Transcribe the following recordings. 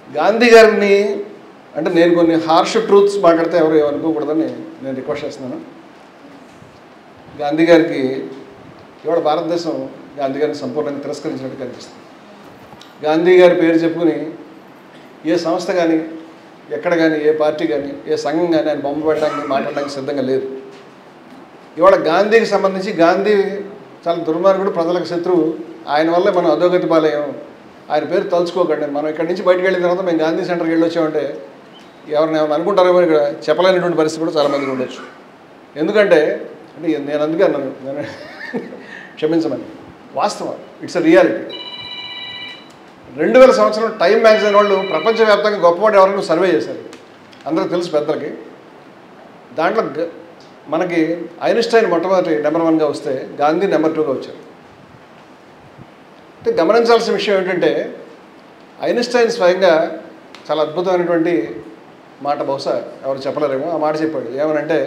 గాంధీ గారిని అంటే నేను కొన్ని హార్ష్ ట్రూత్స్ మాట్లాడితే ఎవరు అనుకోకూడదని నేను రిక్వెస్ట్ చేస్తున్నాను గాంధీ గారికి ఇవాళ భారతదేశం గాంధీ గారిని సంపూర్ణంగా తిరస్కరించినట్టు కనిపిస్తుంది గాంధీ గారి పేరు చెప్పుకుని ఏ సంస్థ కానీ ఎక్కడ కానీ ఏ పార్టీ కానీ ఏ సంఘం కానీ ఆయన బొమ్మ పెట్టడానికి మాట్లాడడానికి సిద్ధంగా లేదు ఇవాళ గాంధీకి సంబంధించి గాంధీ చాలా దుర్మార్గుడు ప్రజలకు శత్రువు ఆయన వల్లే మనం అధోగతి పాలయ్యాం ఆయన పేరు తలుచుకోకండి మనం ఇక్కడి నుంచి బయటకు వెళ్ళిన తర్వాత మేము గాంధీ సెంటర్కి వెళ్ళి వచ్చామంటే ఎవరిని ఏమైనా అనుకుంటారేమో ఇక్కడ చెప్పలేనటువంటి పరిస్థితి కూడా చాలా మందికి ఉండొచ్చు ఎందుకంటే అంటే నేను అందుకే అన్నాను నేను క్షమించమని వాస్తవం ఇట్స్ అ రియాలిటీ రెండు వేల సంవత్సరం టైం మ్యాగజైన్ వాళ్ళు ప్రపంచవ్యాప్తంగా గొప్పవాడు ఎవరైనా సర్వే చేశారు అందరికి తెలుసు పెద్దలకి దాంట్లో గ- మనకి ఐన్స్టైన్ మొట్టమొదటి నెంబర్ వన్గా వస్తే గాంధీ నెంబర్ టూగా వచ్చారు అంటే గమనించాల్సిన విషయం ఏంటంటే ఐన్స్టైన్ స్వయంగా చాలా అద్భుతమైనటువంటి మాట బహుశా ఎవరు చెప్పలేరేమో ఆ మాట చెప్పాడు ఏమనంటే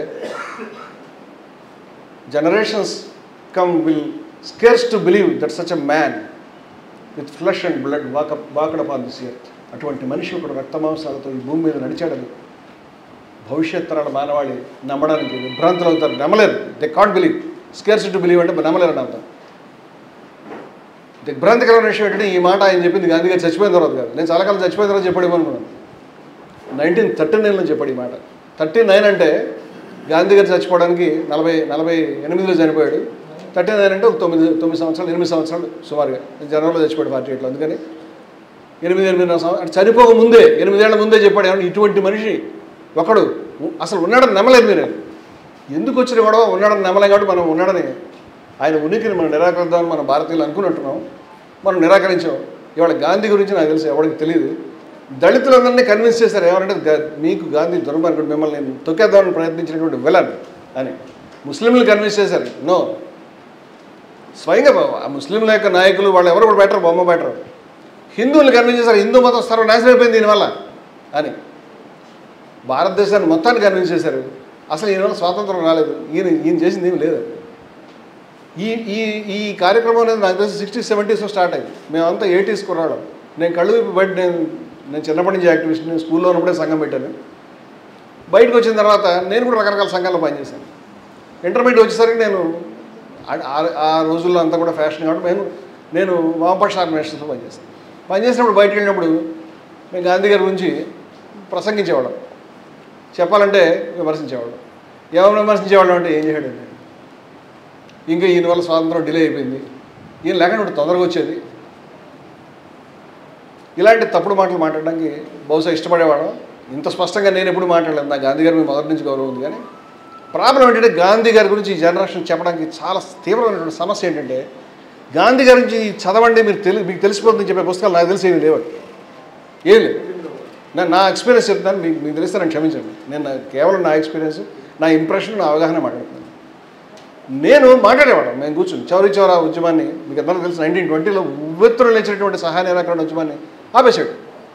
generations come will scarce to believe that such a man with flesh and blood walk walked upon this earth అటువంటి మనిషి ఒకడు రక్తమాంసాలతో ఈ భూమి మీద నడిచాడని భవిష్యత్ తరాల మానవాళి నమ్మడానికి విభ్రాంతులు అవుతారు నమ్మలేరు they can't believe scarce to believe అంటే నమ్మలేరు అని అర్థం దిగ్భ్రాంతికరమైన విషయం ఏంటంటే ఈ మాట ఆయన చెప్పింది గాంధీ గారు చచ్చిపోయిన తర్వాత కాదు నేను చాలా కాలం చచ్చిపోయిన తర్వాత చెప్పాడు అనుకున్నాను నైన్టీన్ థర్టీ నైన్లో చెప్పాడు ఈ మాట థర్టీ నైన్ అంటే గాంధీ గారు చచ్చిపోవడానికి నలభై నలభై ఎనిమిదిలో చనిపోయాడు థర్టీ నైన్ అంటే ఒక తొమ్మిది తొమ్మిది సంవత్సరాలు ఎనిమిది సంవత్సరాలు సుమారుగా జనవరిలో చచ్చిపోయాడు పార్టీ ఇట్లా అందుకని ఎనిమిది ఎనిమిదిన్నర సంవత్సరం అంటే చనిపోక ముందే ఎనిమిదేళ్ల ముందే చెప్పాడు ఏమన్నా ఇటువంటి మనిషి ఒకడు ఉ- అసలు ఉన్నాడని నమ్మలేదు మీరు ఎందుకు వచ్చిన గొడవ ఉన్నాడని నమ్మలేం కాబట్టి మనం ఉన్నాడని ఆయన ఉనికిని మనం నిరాకరిద్దామని మన భారతీయులు అనుకున్నట్టున్నాం మనం నిరాకరించాం ఇవాళ గాంధీ గురించి నాకు తెలుసు ఎవరికి తెలియదు దళితులందరినీ కన్విన్స్ చేశారు ఏమంటే గా- మీకు గాంధీ దుర్మార్గుడు మిమ్మల్ని నేను తొక్కేద్దామని ప్రయత్నించినటువంటి విలన్ అని ముస్లింలు కన్విన్స్ చేశారు నో స్వయంగా ఆ ముస్లింల యొక్క నాయకులు వాళ్ళు ఎవరు కూడా బెటర్ బొమ్మ బెటర్ హిందువులు కన్విన్స్ చేశారు హిందూ మతం సర్వనాశనం అయిపోయింది దీనివల్ల అని భారతదేశాన్ని మొత్తాన్ని కన్విన్స్ చేశారు అసలు ఈయన వల్ల స్వాతంత్రం రాలేదు ఈయన ఈయన చేసింది ఏమి లేదు ఈ ఈ ఈ కార్యక్రమం అనేది నాకు తెలిసి సిక్స్టీ సెవెంటీస్లో స్టార్ట్ అయింది మేమంతా ఎయిటీస్ కుర్రాళ్ళం నేను కళ్ళు విప్పి బయట నేను నేను చిన్నప్పటి నుంచి యాక్టివిస్ట్ నేను స్కూల్లో ఉన్నప్పుడే సంఘం పెట్టాను బయటకు వచ్చిన తర్వాత నేను కూడా రకరకాల సంఘాల్లో పనిచేశాను ఇంటర్మీడియట్ వచ్చేసరికి నేను ఆ- ఆ- ఆ రోజుల్లో అంతా కూడా ఫ్యాషన్ కాబట్టి నేను నేను వామపక్ష ఆర్గనైజేషన్స్లో పనిచేస్తాను పనిచేసినప్పుడు బయటకు వెళ్ళినప్పుడు మేము గాంధీ గారి గురించి ప్రసంగించేవాళ్ళం చెప్పాలంటే విమర్శించేవాళ్ళం ఏమైనా విమర్శించేవాళ్ళం అంటే ఏం చేయడండి ఇంకా ఈయన వల్ల స్వాతంత్రం డిలే అయిపోయింది ఈయన లేకుండా తొందరగా వచ్చేది ఇలాంటి తప్పుడు మాటలు మాట్లాడడానికి బహుశా ఇష్టపడేవాళ్ళం ఇంత స్పష్టంగా నేను ఎప్పుడు మాట్లాడలేదు నా గాంధీ గారి మీద మొదటి నుంచి గౌరవం ఉంది కానీ ప్రాబ్లం ఏంటంటే గాంధీ గారి గురించి ఈ జనరేషన్ చెప్పడానికి చాలా తీవ్రమైనటువంటి సమస్య ఏంటంటే గాంధీ గారి గురించి చదవండి మీరు తెలి మీకు తెలిసిపోతుందని చెప్పే పుస్తకాలు నాకు తెలిసి ఏమి లేవు ఏం లేదు నేను నా ఎక్స్పీరియన్స్ చెప్తాను మీకు మీకు తెలిస్తే నన్ను క్షమించండి నేను నా- కేవలం నా ఎక్స్పీరియన్స్ నా ఇంప్రెషన్ నా అవగాహన మాట్లాడుతున్నాను నేను మాట్లాడేవాడు మేము కూర్చుని చౌరీ చౌరా ఉద్యమాన్ని మీకు అందరూ తెలుసు నైన్టీన్ ట్వంటీలో ఉవ్వెత్తులు లేచినటువంటి సహాయ నిరాకరణ ఉద్యమాన్ని ఆపేశాడు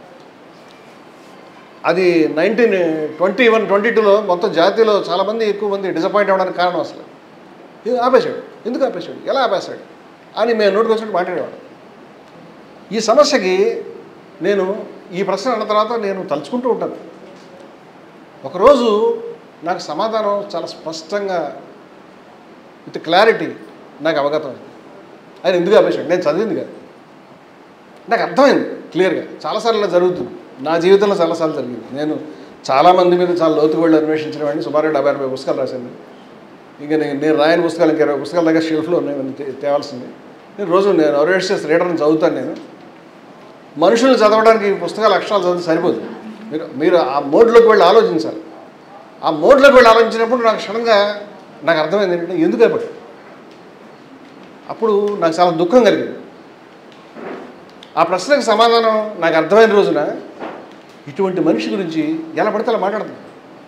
అది నైన్టీన్ ట్వంటీ వన్ ట్వంటీ టూలో మొత్తం జాతీయలో చాలామంది ఎక్కువ మంది డిసప్పాయింట్ అవ్వడానికి కారణం అసలు ఇది ఆపేశాడు ఎందుకు ఆపేశాడు ఎలా ఆపేశాడు అని మేము నోటికి వచ్చినట్టు మాట్లాడేవాడు ఈ సమస్యకి నేను ఈ ప్రశ్న అన్న తర్వాత నేను తలుచుకుంటూ ఉంటాను ఒకరోజు నాకు సమాధానం చాలా స్పష్టంగా విత్ క్లారిటీ నాకు అవగతం అయింది ఆయన ఎందుకు ఆపేశాడు నేను చదివింది కాదు నాకు అర్థమైంది క్లియర్గా చాలాసార్లు ఇలా జరుగుతుంది నా జీవితంలో చాలాసార్లు జరిగింది నేను చాలామంది మీద చాలా లోతుకు వెళ్ళి అన్వేషించిన వాడిని సుమారు డెబ్బై అరవై పుస్తకాలు రాశాను ఇంకా నేను నేను రాయని పుస్తకాలు ఇంకా ఇరవై పుస్తకాల దగ్గర షెల్ఫ్లో ఉన్నాయి ఇవన్నీ తే- తేవాల్సింది నేను రోజు నేను అవేర్సెస్ రీడర్ని చదువుతాను నేను మనుషుల్ని చదవడానికి ఈ పుస్తకాల అక్షరాలు చదివితే సరిపోదు మీరు మీరు ఆ మోడ్లోకి వెళ్ళి ఆలోచించాలి ఆ మోడ్లోకి వెళ్ళి ఆలోచించినప్పుడు నాకు క్షణంగా నాకు అర్థమైంది ఏంటంటే ఎందుకు అయిపోయాడు అప్పుడు నాకు చాలా దుఃఖం కలిగింది ఆ ప్రశ్నకు సమాధానం నాకు అర్థమైన రోజున ఇటువంటి మనిషి గురించి ఎలా పడితే అలా మాట్లాడుతున్నాను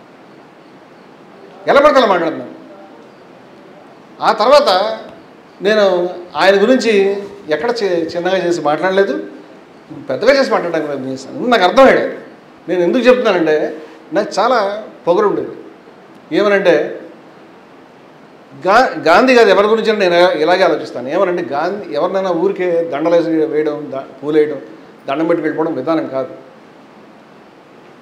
ఎలా పడితే అలా మాట్లాడుతున్నాను ఆ తర్వాత నేను ఆయన గురించి ఎక్కడ చి- చిన్నగా చేసి మాట్లాడలేదు పెద్దగా చేసి మాట్లాడడానికి ప్రయత్నం చేశాను నాకు అర్థమయ్యాడు నేను ఎందుకు చెప్తున్నానంటే నాకు చాలా పొగరు ఉండేది ఏమనంటే గా గాంధీ గారు ఎవరి గురించి నేను ఇలాగే ఆలోచిస్తాను ఏమనంటే గాంధీ ఎవరినైనా ఊరికే దండలేసి వేయడం ద పూలేయడం దండం పెట్టి వెళ్ళిపోవడం విధానం కాదు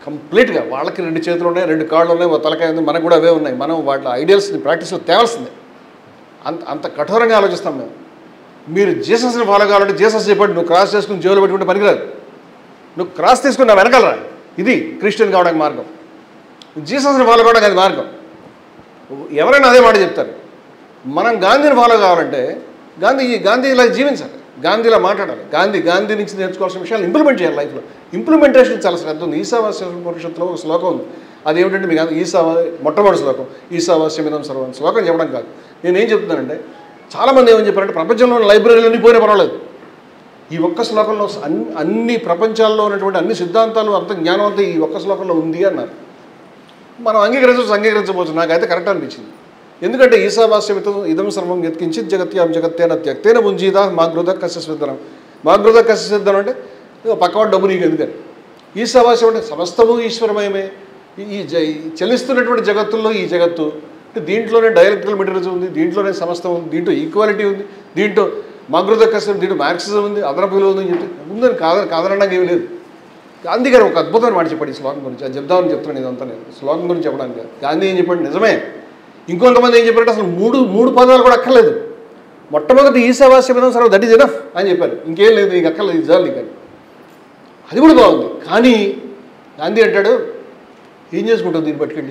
కంప్లీట్గా వాళ్ళకి రెండు చేతులు ఉన్నాయి రెండు కాళ్ళు ఉన్నాయి ఒక తలకాయ ఉంది మనకు కూడా అవే ఉన్నాయి మనం వాటి ఐడియల్స్ని ప్రాక్టీస్లో తేవాల్సిందే అంత అంత కఠోరంగా ఆలోచిస్తాం మేము మీరు జీసస్ని ఫాలో కావాలంటే జీసస్ చెప్పండి నువ్వు క్రాస్ చేసుకుని జోలు పెట్టుకుంటే పనికిరాదు నువ్వు క్రాస్ తీసుకుని నా వెనకాలరా ఇది క్రిస్టియన్ కావడానికి మార్గం జీసస్ని ఫాలో కావడానికి అది మార్గం ఎవరైనా అదే మాట చెప్తారు మనం గాంధీని ఫాలో కావాలంటే గాంధీ గాంధీ ఇలా జీవించాలి గాంధీలా మాట్లాడాలి గాంధీ గాంధీ నుంచి నేర్చుకోవాల్సిన విషయాలు ఇంప్లిమెంట్ చేయాలి లైఫ్లో ఇంప్లిమెంటేషన్ చాలా శ్రద్ధ ఉంది ఈశావాస్య పరిషత్తులో ఒక శ్లోకం ఉంది అది ఏమిటంటే మీకు ఈశావా మొట్టమొదటి శ్లోకం ఈశావాస్యమిదం సర్వం శ్లోకం చెప్పడం కాదు నేను ఏం చెప్తున్నానంటే చాలామంది ఏమని చెప్పారంటే ప్రపంచంలో లైబ్రరీలన్నీ పోయినా పర్వాలేదు ఈ ఒక్క శ్లోకంలో అన్ని అన్ని ప్రపంచాల్లో ఉన్నటువంటి అన్ని సిద్ధాంతాలు అంత జ్ఞానం అంతా ఈ ఒక్క శ్లోకంలో ఉంది అన్నారు మనం అంగీకరించవచ్చు అంగీకరించవచ్చు నాకైతే కరెక్ట్ అనిపించింది ఎందుకంటే ఈశావాస్యమితం ఇదం సర్వం యత్కించిత్ జగత్యాం జగత్తేన త్యక్తేన ముంజీదా మా గృధ కశ్యసిద్ధనం మా గృధ కశ్యసిద్ధనం అంటే ఇదిగో పక్కవాడు డబ్బు నీకు ఎందుకని ఈశావాస్యం అంటే సమస్తము ఈశ్వరమయమే ఈ- ఈ జ ఈ చెల్లిస్తున్నటువంటి జగత్తుల్లో ఈ జగత్తు అంటే దీంట్లోనే డైలెక్ట్రికల్ మెటీరియల్స్ ఉంది దీంట్లోనే సమస్తం ఉంది దీంట్లో ఈక్వాలిటీ ఉంది దీంట్లో మాగృత కష్టం దీంట్లో మార్క్సిజం ఉంది అదనపు విలువ ఉంది అని చెప్తే ఉందని కాద కాదనడానికి ఏమీ లేదు గాంధీ గారు ఒక అద్భుతమైన మాట చెప్పాడు ఈ శ్లోకం గురించి అది చెప్దామని చెప్తున్నాను ఇదంతా నేను శ్లోకం గురించి చెప్పడానికి కాదు. గాంధీ ఏం చెప్పాడు నిజమే ఇంకొంతమంది ఏం చెప్పారంటే అసలు మూడు మూడు పదాలు కూడా అక్కర్లేదు మొట్టమొదటి ఈశావాస్యపదం సర్వ దట్ ఈజ్ ఎనఫ్ అని చెప్పారు ఇంకేం లేదు నీకు అక్కర్లేదు ఇది చాలు నీకు అని. అది కూడా బాగుంది కానీ గాంధీ అంటాడు ఏం చేసుకుంటావు దీన్ని పట్టుకెళ్ళి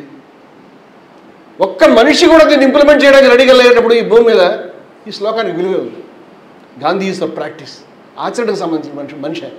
ఒక్క మనిషి కూడా దీన్ని ఇంప్లిమెంట్ చేయడానికి రెడీగా లేనప్పుడు ఈ భూమి మీద ఈ శ్లోకానికి విలువే ఉంది గాంధీ ఈజ్ ఫర్ ప్రాక్టీస్ ఆచరణకు సంబంధించిన మనిషి మనిషి ఆయన.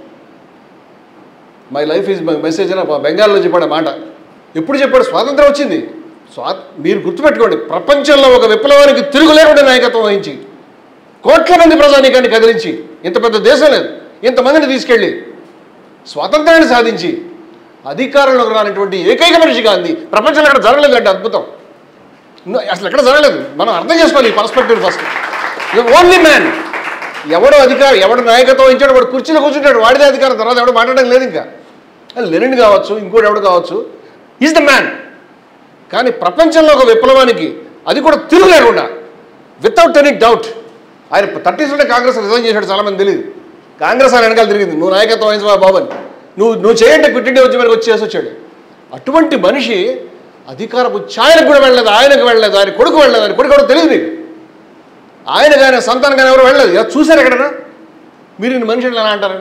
My life is my message అని ఆ బెంగాల్లో చెప్పాడు ఆ మాట ఎప్పుడు చెప్పాడు స్వాతంత్రం వచ్చింది స్వా మీరు గుర్తుపెట్టుకోండి ప్రపంచంలో ఒక విప్లవానికి తిరుగులేకుండా నాయకత్వం వహించి కోట్ల మంది ప్రజానీకాన్ని కదిలించి ఇంత పెద్ద దేశం లేదు ఇంతమందిని తీసుకెళ్ళి స్వాతంత్రాన్ని సాధించి అధికారంలోకి రానటువంటి ఏకైక మనిషి గాంధీ ప్రపంచంలో ఎక్కడ జరగలేదంటే అద్భుతం No, అసలు ఎక్కడ జరగలేదు మనం అర్థం చేసుకోవాలి ఈ పర్స్పెక్టివ్ ఫస్ట్ ఓన్లీ మ్యాన్ ఎవడు అధికారం ఎవడు నాయకత్వం ఇచ్చాడు వాడు కుర్చీలో కూర్చుంటాడు వాడిదే అధికారం తర్వాత ఎవడు మాట్లాడడం లేదు ఇంకా అది లెనిన్ కావచ్చు ఇంకోటి ఎవడు కావచ్చు ఈజ్ ద మ్యాన్ కానీ ప్రపంచంలో ఒక విప్లవానికి అది కూడా తిరుగు లేకుండా వితౌట్ ఎనీ డౌట్ ఆయన థర్టీస్లోనే కాంగ్రెస్ రిజైన్ చేశాడు చాలామంది తెలియదు కాంగ్రెస్ ఆయన వెనకాల తిరిగింది నువ్వు నాయకత్వం వహించవా బాబు అని నువ్వు నువ్వు చేయండి క్విట్ ఇండియా వచ్చి మనకు వచ్చి చేసి వచ్చాడు అటువంటి మనిషి అధికారపు ఛాయలకు కూడా వెళ్ళలేదు ఆయనకు వెళ్ళలేదు ఆయన కొడుకు వెళ్ళలేదు ఆయన కొడుకు కూడా తెలియదు మీకు ఆయన కానీ సంతానం కానీ ఎవరు వెళ్ళలేదు ఇలా చూశారు ఎక్కడన్నా మీరు ఇన్ని మనుషులు ఎలా అంటారు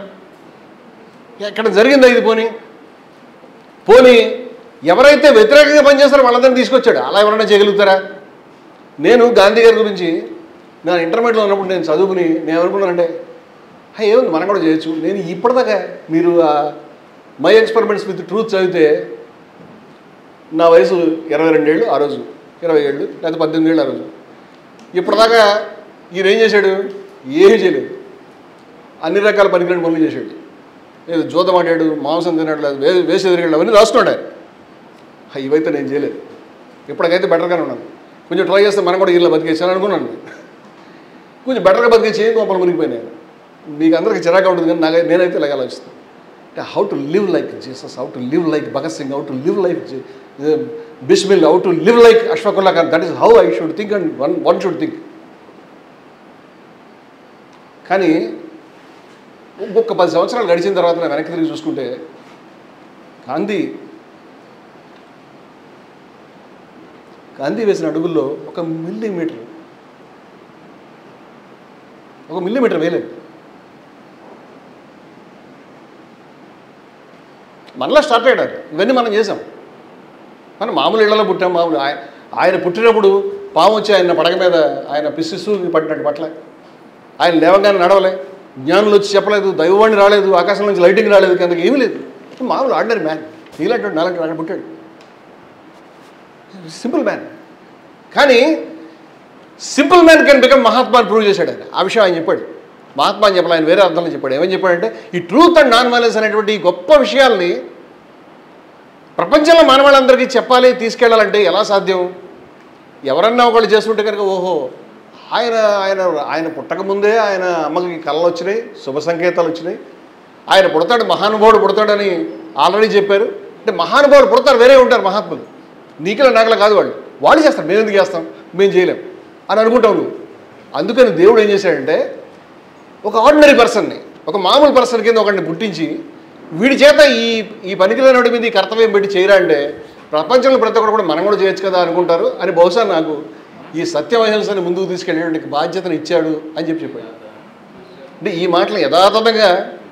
ఎక్కడ జరిగిందా ఇది పోనీ పోనీ ఎవరైతే వ్యతిరేకంగా పనిచేస్తారో వాళ్ళందరినీ తీసుకొచ్చాడు అలా ఎవరైనా చేయగలుగుతారా నేను గాంధీ గారి గురించి నా ఇంటర్మీడియట్లో ఉన్నప్పుడు నేను చదువుకుని నేను అనుకున్నానంటే "హా, ఏముంది మనం కూడా చేయొచ్చు నేను ఇప్పటిదాకా మీరు మై ఎక్స్పెరిమెంట్స్ విత్ ట్రూత్ చదివితే నా వయసు ఇరవై రెండేళ్ళు ఆ రోజు ఇరవై ఏళ్ళు లేదా పద్దెనిమిది ఏళ్ళు ఆ రోజు ఇప్పటిదాకా ఈయన ఏం చేశాడు ఏమీ చేయలేదు అన్ని రకాల పనికిరాని పనులు చేశాడు లేదు జూతం ఆడాడు మాంసం తిన్నాడు లేదు వే వేసి ఎదిరిగాడు అవన్నీ రాసుకున్నాడు ఆయన. హా, ఇవైతే నేను చేయలేదు ఇప్పటికైతే బెటర్గానే ఉన్నాను కొంచెం ట్రై చేస్తే మనం కూడా ఇలా బతికేసాను అనుకున్నాను కొంచెం బెటర్గా బతికేసి ఏం గోపాలు మునిగిపోయినాయి మీకు అందరికీ చిరాగా ఉంటుంది కానీ నాకు నేనైతే ఇలాగ ఆలోచిస్తాను అంటే how to live like Jesus how to live like Bhagat Singh how to live like Bismil how to live like Ashfaqulla Khan that is how I should think and one one should think కానీ ఒక్క పది సంవత్సరాలు గడిచిన తర్వాత నేను వెనక్కి తిరిగి చూసుకుంటే గాంధీ గాంధీ వేసిన అడుగుల్లో ఒక మిల్లీమీటర్ ఒక మిల్లీమీటర్ వేయలేదు మనలో స్టార్ట్ అయ్యాడు ఇవన్నీ మనం చేసాం మనం మామూలు ఇళ్లలో పుట్టాం మామూలు ఆయన ఆయన పుట్టినప్పుడు పాము వచ్చి ఆయన పడక మీద ఆయన పిసిస్తూ పట్టినట్టు పట్ల ఆయన లేవగానే నడవలే జ్ఞానులు వచ్చి చెప్పలేదు దైవవాణి రాలేదు ఆకాశం నుంచి లైటింగ్ రాలేదు కిందకి ఏమీ లేదు మామూలు ఆర్డినరీ మ్యాన్ నీలాంటి నాలాంటి అక్కడ పుట్టాడు సింపుల్ మ్యాన్ కానీ simple man can become Mahatma అని ప్రూవ్ చేశాడు ఆయన ఆ విషయం ఆయన చెప్పాడు మహాత్మా అని చెప్పాలి ఆయన వేరే అర్థంలో చెప్పాడు ఏమని చెప్పాడంటే ఈ ట్రూత్ అండ్ నాన్ వైలెన్స్ అనేటువంటి ఈ గొప్ప విషయాల్ని ప్రపంచంలో మానవాళ్ళందరికీ చెప్పాలి తీసుకెళ్ళాలంటే ఎలా సాధ్యం ఎవరన్నా ఒకళ్ళు చేస్తుంటే కనుక ఓహో ఆయన ఆయన ఆయన పుట్టకముందే ఆయన అమ్మకి కళలు వచ్చినాయి శుభ సంకేతాలు వచ్చినాయి ఆయన పుడతాడు మహానుభావుడు పుడతాడని ఆల్రెడీ చెప్పారు అంటే మహానుభావుడు పుడతారు వేరే ఉంటారు మహాత్ములు నీకల నాకల కాదు వాళ్ళు వాళ్ళు చేస్తారు మేము ఎందుకు చేస్తాం మేము చేయలేం అని అనుకుంటావు నువ్వు అందుకని దేవుడు ఏం చేశాడంటే ఒక ఆర్డినరీ పర్సన్ని ఒక మామూలు పర్సన్ కింద ఒకరిని పుట్టించి వీడి చేత ఈ ఈ పనికిలేనోడి మీద ఈ కర్తవ్యం పెట్టి చేయరా అంటే ప్రపంచంలో ప్రతి ఒక్కరు కూడా మనం కూడా చేయొచ్చు కదా అనుకుంటారు అని బహుశా నాకు ఈ సత్యమహింసని ముందుకు తీసుకెళ్ళేటువంటి బాధ్యతను ఇచ్చాడు అని చెప్పి చెప్పాడు అంటే ఈ మాటలు యథాతథంగా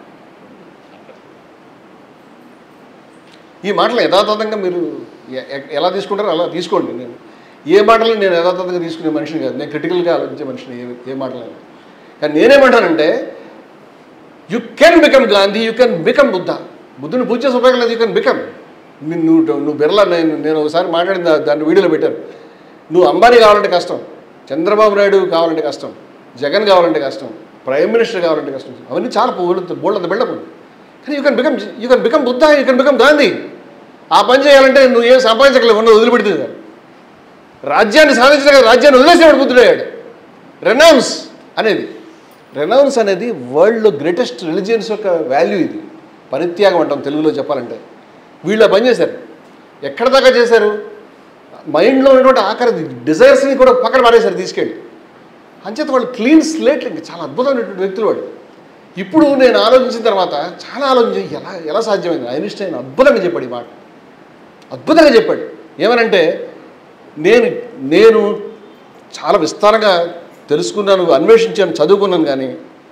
ఈ మాటలు యథాతథంగా మీరు ఎ- ఎ- ఎలా తీసుకుంటారో అలా తీసుకోండి నేను ఏ మాటలు నేను యథాతథంగా తీసుకునే మనిషిని కాదు నేను క్రిటికల్గా ఆలోచించే మనిషిని ఏ ఏ మాటలు కానీ నేనేమంటానంటే you can become Gandhi you can become Buddha బుద్ధుని పూజ చేసే ఉపయోగం లేదు యూ కెన్ బికమ్ నువ్వు నువ్వు బిర్లా నేను నేను ఒకసారి మాట్లాడిన దా- దాన్ని వీడియోలో పెట్టాను నువ్వు అంబానీ కావాలంటే కష్టం చంద్రబాబు నాయుడు కావాలంటే కష్టం జగన్ కావాలంటే కష్టం ప్రైమ్ మినిస్టర్ కావాలంటే కష్టం అవన్నీ చాలా బోల్డ్ బోల్డ్ బిల్డప్ ఉంది కానీ you can become you can become Buddha you can become Gandhi ఆ పని చేయాలంటే నువ్వు ఏం సంపాదించగలవు ఉన్నది వదిలిపెడుతుంది కదా రాజ్యాన్ని సాధించడానికి రాజ్యాన్ని వదిలేసేవాడు బుద్ధుడయ్యాడు రెనౌన్స్ అనేది రెనౌన్స్ అనేది వరల్డ్లో గ్రేటెస్ట్ రిలీజియన్స్ యొక్క వాల్యూ ఇది పరిత్యాగం అంటాం తెలుగులో చెప్పాలంటే వీళ్ళు ఆ పని చేశారు ఎక్కడ దాకా చేశారు మైండ్లో ఉన్నటువంటి ఆఖరి డిజైర్స్ని కూడా పక్కన పారేశారు తీసుకెళ్ళి అంచేత వాళ్ళు క్లీన్ స్లేట్ ఇంకా చాలా అద్భుతమైనటువంటి వ్యక్తులు వాళ్ళు ఇప్పుడు నేను ఆలోచించిన తర్వాత చాలా ఆలోచించి ఎలా ఎలా సాధ్యమైంది ఐన్స్టైన్ అద్భుతంగా చెప్పాడు ఈ మాట అద్భుతంగా చెప్పాడు ఏమనంటే నేను నేను చాలా విస్తారంగా తెలుసుకున్నాను అన్వేషించాను చదువుకున్నాను కానీ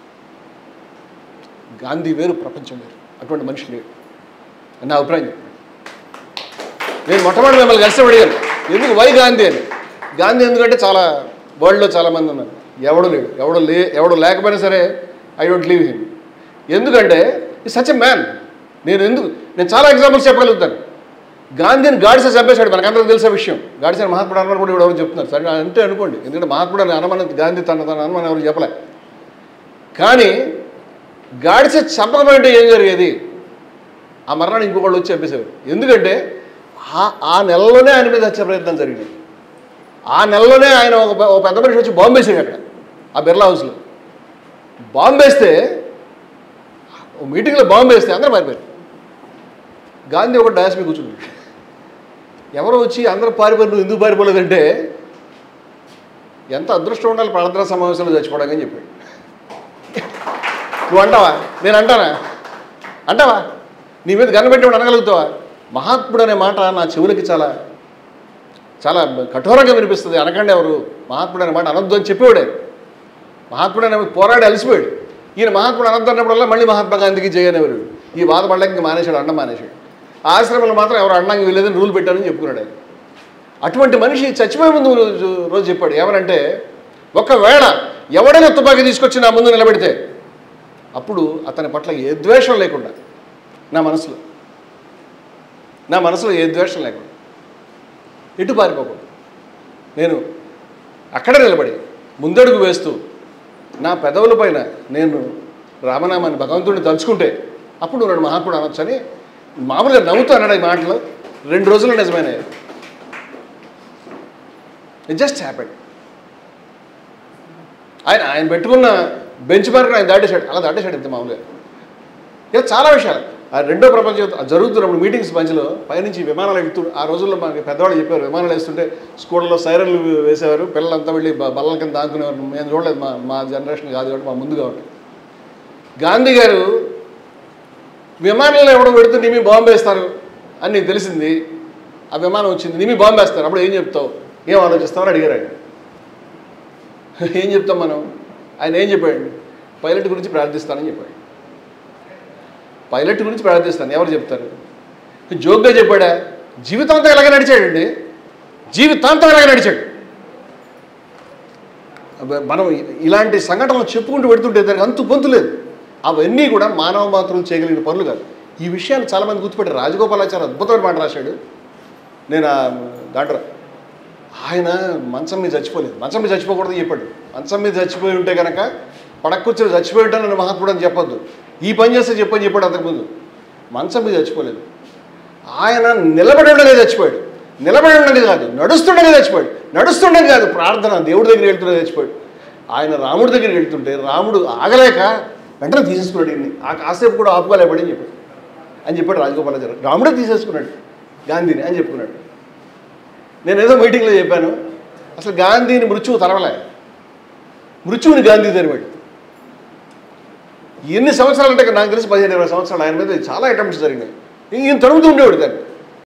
గాంధీ వేరు ప్రపంచం వేరు అటువంటి మనిషి లేడు అని నా అభిప్రాయం చెప్పాడు నేను మొట్టమొదటి మిమ్మల్ని కలిసి అడిగాను ఎందుకు వై గాంధీ అని గాంధీ ఎందుకంటే చాలా వరల్డ్లో చాలామంది ఉన్నారు ఎవడు లేడు ఎవడు లే ఎవడు లేకపోయినా సరే ఐ డోంట్ లీవ్ హిమ్ ఎందుకంటే ఈ సచ్ ఎ మ్యాన్ నేను ఎందుకు నేను చాలా ఎగ్జాంపుల్స్ చెప్పగలుగుతాను గాంధీని గాడిసే చంపేశాడు మనకందరం తెలిసే విషయం గాడిసే మహాత్ముడు అనమని కూడా ఎవరు చెప్తున్నారు సరే అంటే అనుకోండి ఎందుకంటే మహాత్ముడు అని అనమని గాంధీ తన తన అనమని ఎవరు చెప్పలే కానీ గాడిసే చంపకపోయింటే ఏం జరిగేది ఆ మరణాన్ని ఇంకొకళ్ళు వచ్చి చంపేసేవారు ఎందుకంటే ఆ ఆ నెలలోనే ఆయన మీద హత్య ప్రయత్నం జరిగింది ఆ నెలలోనే ఆయన ఒక పె- ఒక పెద్ద మనిషి వచ్చి బాంబు వేసాడు అక్కడ ఆ బిర్లా హౌస్లో బాంబు వేస్తే ఓ మీటింగ్లో బాంబు వేస్తే అందరూ పారిపోయారు గాంధీ ఒక డాస్ మీద కూర్చున్నాడు ఎవరో వచ్చి అందరూ పారిపోయారు నువ్వు ఎందుకు పారిపోలేదంటే ఎంత అదృష్టం ఉండాలి ప్రార్థనా సమావేశంలో చచ్చిపోవడానికి అని చెప్పాడు నువ్వు అంటావా నేను అంటానా అంటావా నీ మీద గన్నబెట్టి అనగలుగుతావా మహాత్ముడు అనే మాట నా చెవులకి చాలా చాలా కఠోరంగా వినిపిస్తుంది అనకండి ఎవరు మహాత్ముడు అనే మాట అనొద్దు అని చెప్పేవాడే మహాత్ముడు అనే పోరాడి అలసిపోయాడు ఈయన మహాత్ముడు అనొద్దు అన్నప్పుడల్లా మళ్ళీ మహాత్మా గాంధీకి జయనేవారు ఈ బాధపడలేక ఇంక మానేశాడు అన్నం మానేశాడు ఆశ్రమంలో మాత్రం ఎవరు అన్నంగా వెళ్ళేదని రూల్ పెట్టారని చెప్పుకున్నాడు ఆయన అటువంటి మనిషి చచ్చిపోయే ముందు రోజు రోజు చెప్పాడు ఏమనంటే ఒకవేళ ఎవడైనా తుపాకీ తీసుకొచ్చి నా ముందు నిలబెడితే అప్పుడు అతని పట్ల ఏ ద్వేషం లేకుండా నా మనసులో నా మనసులో ఏ ద్వేషం లేకుండా ఎటు పారిపోకూడదు నేను అక్కడ నిలబడి ముందడుగు వేస్తూ నా పెదవుల పైన నేను రామనామాన్ని భగవంతుడిని తలుచుకుంటే అప్పుడు నువ్వు నన్ను మహాత్ముడు అనొచ్చని మామూలుగా నవ్వుతూ అన్నాడు ఈ మాటలు రెండు రోజులు నిజమైనవి ఇట్ జస్ట్ హ్యాపెండ్ ఆయన ఆయన పెట్టుకున్న బెంచ్ మార్క్ ఆయన దాటేశాడు అలా దాటేశాడు ఇంత మామూలుగా ఇలా చాలా విషయాలు ఆ రెండో ప్రపంచ యుద్ధం జరుగుతున్నప్పుడు మీటింగ్స్ మధ్యలో పైనుంచి విమానాలు ఎక్కుతూ ఆ రోజుల్లో మనకి పెద్దవాళ్ళు చెప్పారు విమానాలు వేస్తుంటే స్కూళ్ళలో సైరన్లు వేసేవారు పిల్లలంతా వెళ్ళి బ- బల్లల కింద దాక్కునేవారు మేము చూడలేదు మా మా జనరేషన్ కాదు కాబట్టి మా ముందు కాబట్టి గాంధీ గారు విమానంలో ఎవడో పెడితే నిమి బాంబు వేస్తారు అని నీకు తెలిసింది ఆ విమానం వచ్చింది నిమి బాంబు వేస్తారు అప్పుడు ఏం చెప్తావు ఏం ఆలోచిస్తావు అని అడిగారు ఆయన ఏం చెప్తాం మనం ఆయన ఏం చెప్పాడు పైలట్ గురించి ప్రార్థిస్తానని చెప్పాడు పైలట్ గురించి ప్రార్థిస్తాను ఎవరు చెప్తారు జోక్గా చెప్పాడా జీవితాంతం ఎలాగ నడిచాడండి జీవితాంతం ఎలాగ నడిచాడు అబ్బ- మనం ఇ- ఇలాంటి సంఘటనలు చెప్పుకుంటూ పెడుతుంటే దానికి అంతు పొంతు లేదు అవన్నీ కూడా మానవ మాత్రం చేయగలిగిన పనులు కాదు ఈ విషయాన్ని చాలామంది గుర్తుపెట్టారు రాజగోపాలాచారి అద్భుతమైన మాట రాశాడు నేను ఆ దాంట్లో ఆయన మంచం మీద చచ్చిపోలేదు మంచం మీద చచ్చిపోకూడదు చెప్పాడు మంచం మీద చచ్చిపోయి ఉంటే కనుక పడక్కుర్చొని చచ్చిపోయి ఉంటాను నన్ను మహాత్ముడు అని చెప్పొద్దు ఈ పని చేస్తే చెప్పని చెప్పాడు అంతకుముందు మంచం మీద చచ్చిపోలేదు ఆయన నిలబడి ఉండగా చచ్చిపోయాడు నిలబడి ఉండగా కాదు నడుస్తుండగా చచ్చిపోయాడు నడుస్తుండగా కాదు ప్రార్థన దేవుడి దగ్గర వెళ్తుండగా చచ్చిపోయాడు ఆయన రాముడి దగ్గరికి వెళ్తుంటే రాముడు ఆగలేక వెంటనే తీసేసుకున్నాడు ఈయన్ని ఆ కాసేపు కూడా ఆపుకోలేపడి అని చెప్పాడు అని చెప్పాడు రాజగోపాలాచారి రాముడే తీసేసుకున్నాడు గాంధీని అని చెప్పుకున్నాడు నేను ఏదో మీటింగ్లో చెప్పాను అసలు గాంధీని మృత్యువు తరవలే మృత్యువుని గాంధీ తెరివాడు ఎన్ని సంవత్సరాలు అంటే నాకు తెలిసి పదిహేను ఇరవై సంవత్సరాలు ఆయన మీద చాలా అటెంప్ట్స్ జరిగినాయి ఈయన తరుగుతూ ఉండేవాడు దాన్ని